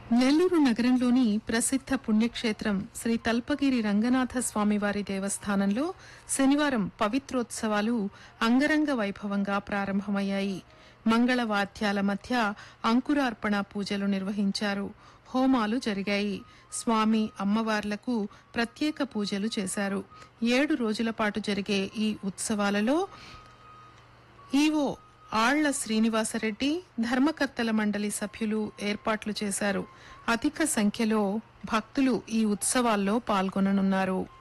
నెల్లూరు నగరంలోని ప్రసిద్ధ పుణ్యక్షేత్రం శ్రీ తల్పగిరి రంగనాథ స్వామివారి దేవస్థానంలో శనివారం పవిత్రోత్సవాలు అంగరంగ వైభవంగా ప్రారంభమయ్యాయి మంగళవాద్యాల మధ్య అంకురార్పణ పూజలు నిర్వహించారు హోమాలు జరిగాయి స్వామి అమ్మవార్లకు ప్రత్యేక పూజలు చేశారు ఏడు రోజుల పాటు జరిగే ఈ ఉత్సవాలలో ఈవో ఆళ్ల శ్రీనివాసరెడ్డి ధర్మకర్తల మండలి సభ్యులు ఏర్పాట్లు చేశారు అధిక సంఖ్యలో భక్తులు ఈ ఉత్సవాల్లో పాల్గొననున్నారు